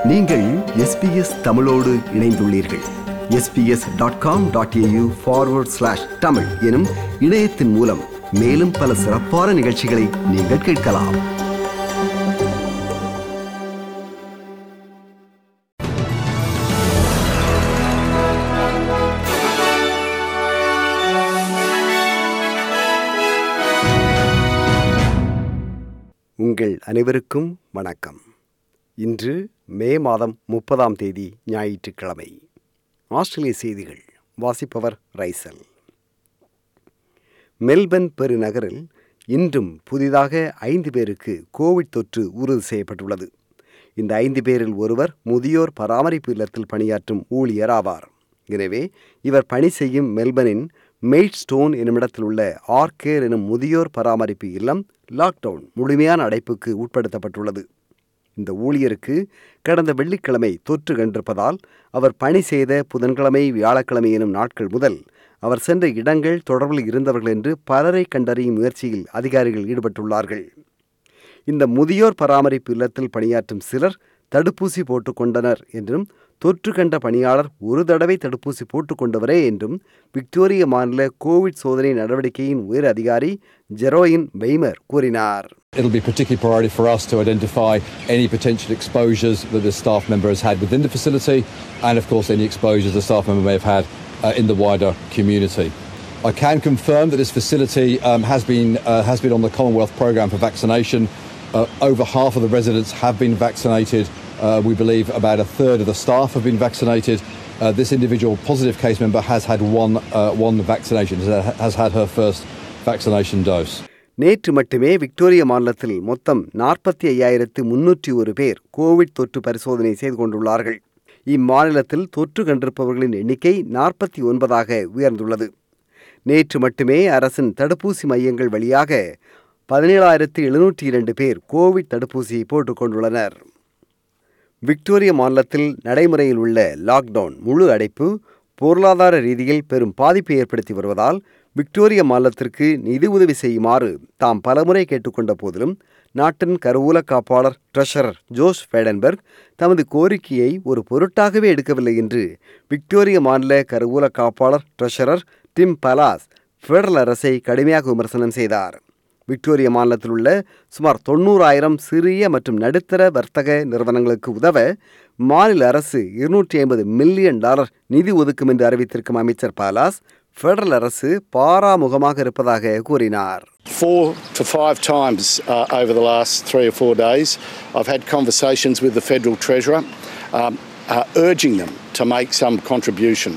நீங்கள் எஸ்பிஎஸ் தமிழோடு இணைந்துள்ளீர்கள் SBS dot com dot AU forward slash Tamil எனும் இணையத்தின் மூலம் மேலும் பல சிறப்பான நிகழ்ச்சிகளை நீங்கள் கேட்கலாம் உங்கள் அனைவருக்கும் வணக்கம் இன்று மே மாதம் முப்பதாம் தேதி ஞாயிற்றுக்கிழமை ஆஸ்திரேலிய செய்திகள் வாசிப்பவர் ரைசல் மெல்பர்ன் பெருநகரில் இன்றும் புதிதாக ஐந்து பேருக்கு கோவிட் தொற்று உறுதி செய்யப்பட்டுள்ளது இந்த ஐந்து பேரில் ஒருவர் முதியோர் பராமரிப்பு இல்லத்தில் பணியாற்றும் ஊழியர் ஆவார் எனவே இவர் பணி செய்யும் மெல்பர்னின் மெய்ட்ஸ்டோன் என்னுமிடத்தில் உள்ள ஆர்கேர் எனும் முதியோர் பராமரிப்பு இல்லம் லாக்டவுன் முழுமையான அடைப்புக்கு உட்படுத்தப்பட்டுள்ளது இந்த ஊழியருக்கு கடந்த வெள்ளிக்கிழமை தொற்று கண்டிருப்பதால் அவர் பணி செய்த புதன்கிழமை வியாழக்கிழமை எனும் நாட்கள் முதல் அவர் சென்ற இடங்கள் தொடர்பில் இருந்தவர்கள் என்று பலரை கண்டறியும் முயற்சியில் அதிகாரிகள் ஈடுபட்டுள்ளார்கள் இந்த முதியோர் பராமரிப்பு இல்லத்தில் பணியாற்றும் சிலர் தடுப்பூசி போட்டுக்கொண்டனர் என்றும் தொற்று கண்ட பணியாளர் ஒரு தடவை தடுப்பூசி போட்டுக்கொண்டவரே என்றும் விக்டோரிய மாநில கோவிட் சோதனை நடவடிக்கையின் உயர் அதிகாரி ஜெரோயின் வெய்மர் கூறினார் It'll be particularly priority for us to identify any potential exposures that the staff member has had within the facility and, of course, any exposures the staff member may have had uh, in the wider community. I can confirm that this facility um, has, been, uh, has been on the Commonwealth programme for vaccination. Uh, over half of the residents have been vaccinated. Uh, we believe about a third of the staff have been vaccinated. Uh, this individual positive case member has had one, uh, one vaccination, has, has had her first vaccination dose. நேற்று மட்டுமே Victoria மாநிலத்தில் மொத்தம் நாற்பத்தி ஐயாயிரத்து முன்னூற்றி ஒரு பேர் Covid தொற்று பரிசோதனை செய்து கொண்டுள்ளார்கள் இம்மாநிலத்தில் தொற்று கண்டிருப்பவர்களின் எண்ணிக்கை நாற்பத்தி ஒன்பதாக உயர்ந்துள்ளது நேற்று மட்டுமே அரசின் தடுப்பூசி மையங்கள் வழியாக பதினேழாயிரத்து எழுநூற்றி இரண்டு பேர் கோவிட் தடுப்பூசி போட்டுக்கொண்டுள்ளனர் விக்டோரிய மாநிலத்தில் நடைமுறையில் உள்ள லாக்டவுன் முழு அடைப்பு பொருளாதார ரீதியில் பெரும் பாதிப்பை ஏற்படுத்தி வருவதால் விக்டோரிய மாநிலத்திற்கு நிதி உதவி செய்யுமாறு தாம் பலமுறை கேட்டுக்கொண்ட போதிலும் நாட்டின் கருவூல காப்பாளர் ட்ரெஷரர் ஜோஷ் ஃபேடன்பர்க் தமது கோரிக்கையை ஒரு பொருட்டாகவே எடுக்கவில்லை என்று விக்டோரிய மாநில கருவூல காப்பாளர் ட்ரெஷரர் டிம் பலாஸ் ஃபெடரல் அரசை கடுமையாக விமர்சனம் செய்தார் விக்டோரிய மாநிலத்தில் உள்ள சுமார் தொண்ணூறாயிரம் சிறிய மற்றும் நடுத்தர வர்த்தக நிறுவனங்களுக்கு உதவ மாநில அரசு இருநூற்றி ஐம்பது மில்லியன் டாலர் நிதி ஒதுக்கும் என்று அறிவித்திருக்கும் அமைச்சர் பாலாஸ் ஃபெடரல் அரசு பாராமுகமாக இருப்பதாக கூறினார் Four to five times uh, over the last three or four days, I've had conversations with the Federal Treasurer um, uh, urging them to make some contribution.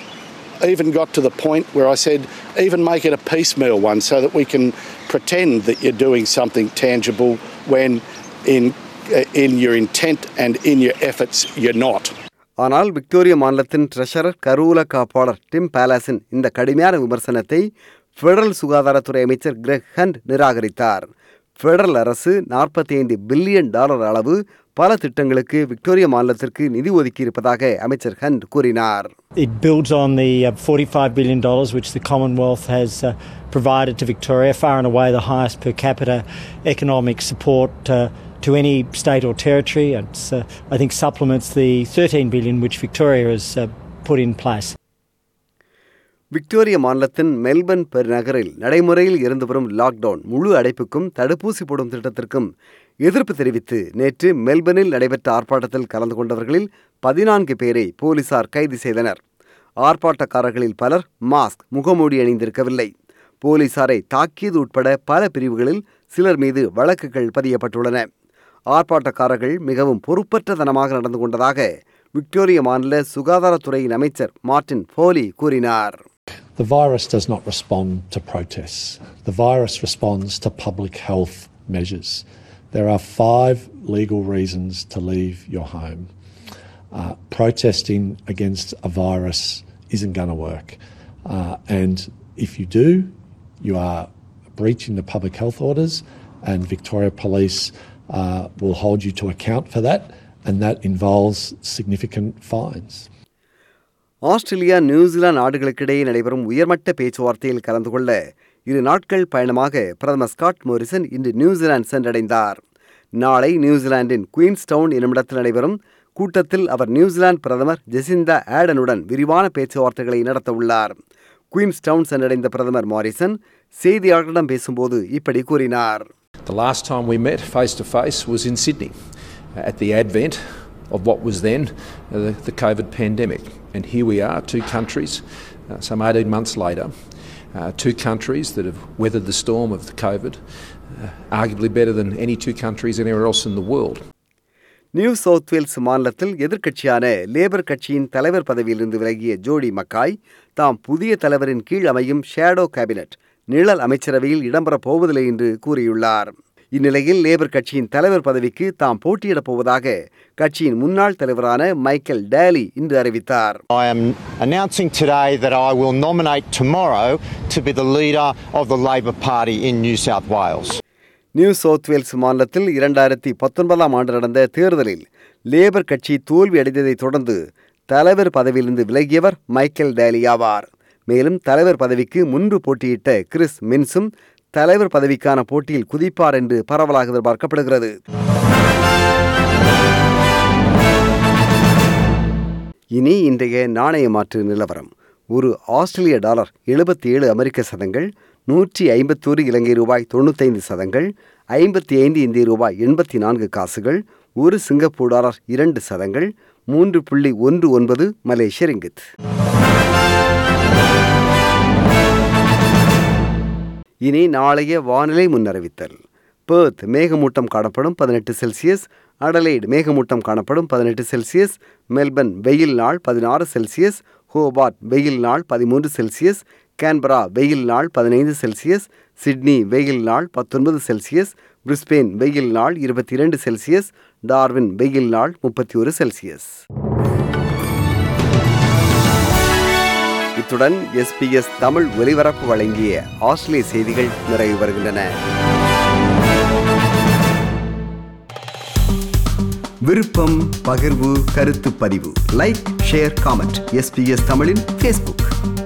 Even got to the point where I said, even make it a piecemeal one so that we can pretend that you're doing something tangible when in, in your intent and in your efforts you're not. ஆனால் Victoria மாநிலத்தின் treasurer கருவூல காப்பாளர் dim பேலாஸின் இந்த கடுமையான விமர்சனத்தை federal சுகாதாரத்துறை அமைச்சர் Greg hunt நிராகரித்தார் ஃபெடரல் அரசு நாற்பத்தி ஐந்து பில்லியன் டாலர் அளவு பல திட்டங்களுக்கு விக்டோரிய மாநிலத்திற்கு நிதி ஒதுக்கி இருப்பதாக அமைச்சர் ஹண்ட் கூறினார் It builds on the uh, $45 billion which the Commonwealth has uh, provided to Victoria, far and away the highest per capita economic support uh, to any state or territory. It's, uh, I think, supplements the 13 billion which Victoria has uh, put in place. Victoria மாநிலத்தின் Melbourne பெருநகரில் நடைமுறையில் இருந்து வரும் lockdown முழு அடைப்புக்கும் தடுப்பூசி போடும் திட்டத்திற்கும் எதிர்ப்பு தெரிவித்து நேற்று மெல்பர்னில் நடைபெற்ற ஆர்ப்பாட்டத்தில் கலந்து கொண்டவர்களில் பதினான்கு பேரை போலீசார் கைது செய்தனர் ஆர்ப்பாட்டக்காரர்களில் பலர் மாஸ்க் முகமூடி அணிந்திருக்கவில்லை போலீசாரை தாக்கியது உட்பட பல பிரிவுகளில் சிலர் மீது வழக்குகள் பதியப்பட்டுள்ளன ஆர்ப்பாட்டக்காரர்கள் மிகவும் பொறுப்பற்றதனமாக நடந்து கொண்டதாக விக்டோரிய மாநில சுகாதாரத்துறையின் அமைச்சர் மார்டின் ஃபோலி கூறினார் The virus does not respond to protests. The virus responds to public health measures. There are five legal reasons to leave your home. Uh, protesting against a virus isn't going to work. Uh, and if you do, you are breaching the public health orders, and Victoria Police uh, will hold you to account for that, and that involves significant fines. Australia New Zealand நாடுகளுக்கிடையே நடைபெறும் உயர்மட்ட பேச்சுவார்த்தையில் கலந்து கொள்ள இரு நாட்கள் பயணமாக பிரதமர் ஸ்காட் மோரிசன் இன்று நியூசிலாந்து சென்றடைந்தார் நாளை நியூசிலாந்தின் குயின்ஸ்டவுன் என்னுமிடத்தில் நடைபெறும் கூட்டத்தில் அவர் நியூசிலாந்து பிரதமர் ஜெசிந்தா ஆடனுடன் விரிவான பேச்சுவார்த்தைகளை நடத்தவுள்ளார் குயின்ஸ்டவுன் சென்றடைந்த பிரதமர் மாரிசன் செய்தியாளர்களிடம் பேசும்போது இப்படி கூறினார் The last time we met face to face was in Sydney at the advent of what was then uh, the, the COVID pandemic. And here we are, two countries, uh, some 18 months later, uh, two countries that have weathered the storm of the COVID, uh, arguably better than any two countries anywhere else in the world. New South Wales மாநிலத்தில் எதிர்க்கட்சியான labour கட்சியின் தலைவர் பதவியிலிருந்து விலகிய ஜோடி மக்காய் தாம் புதிய தலைவரின் கீழ் அமையும் ஷேடோ கேபினட் நிழல் அமைச்சரவையில் இடம்பெறப் போவதில்லை என்று கூறியுள்ளார் இந்நிலையில் லேபர் கட்சியின் தலைவர் பதவிக்கு தாம் போட்டியிடப் போவதாக கட்சியின் முன்னாள் தலைவரான மைக்கேல் டேலி இன்று அறிவித்தார் I am announcing today that I will nominate tomorrow to be the leader of the Labor Party in New South Wales. New South Wales மாநிலத்தில் இரண்டாயிரத்தி பத்தொன்பதாம் ஆண்டு நடந்த தேர்தலில் லேபர் கட்சி தோல்வி அடைந்ததைத் தொடர்ந்து தலைவர் பதவியிலிருந்து விலகியவர் மைக்கேல் டேலி ஆவார் மேலும் தலைவர் பதவிக்கு முன்பு போட்டியிட்ட கிறிஸ் மின்ஸும் தலைவர் பதவிக்கான போட்டியில் குதிப்பார் என்று பரவலாக எதிர்பார்க்கப்படுகிறது இனி இன்றைய நாணய மாற்று நிலவரம் ஒரு ஆஸ்திரேலிய டாலர் எழுபத்தி ஏழு அமெரிக்க சதங்கள் நூற்றி ஐம்பத்தோரு இலங்கை ரூபாய் தொண்ணூத்தைந்து சதங்கள் ஐம்பத்தி ஐந்து இந்திய ரூபாய் எண்பத்தி நான்கு காசுகள் ஒரு சிங்கப்பூர் டாலர் இரண்டு சதங்கள் மூன்று புள்ளி ஒன்று ஒன்பது மலேசிய ரிங்கித் இனி நாளைய வானிலை முன்னறிவித்தல் பேர்த் மேகமூட்டம் காணப்படும் பதினெட்டு செல்சியஸ் அடலைடு மேகமூட்டம் காணப்படும் பதினெட்டு செல்சியஸ் மெல்பர்ன் வெயில் நாள் பதினாறு செல்சியஸ் ஹோபார்ட் வெயில் நாள் பதிமூன்று செல்சியஸ் கேன்பரா வெயில் நாள் பதினைந்து செல்சியஸ் சிட்னி வெயில் நாள் பத்தொன்பது செல்சியஸ் பிரிஸ்பெயின் வெயில் நாள் இருபத்தி இரண்டு செல்சியஸ் டார்வின் வெயில் நாள் முப்பத்தி ஒரு செல்சியஸ் இத்துடன் எஸ்பிஎஸ் தமிழ் ஒலிபரப்பு வழங்கிய ஆஸ்திரேலிய செய்திகள் நிறைவு வருகின்றன விருப்பம் பகிர்வு கருத்து பதிவு லைக் ஷேர் காமெண்ட் எஸ்பிஎஸ் தமிழின் ஃபேஸ்புக்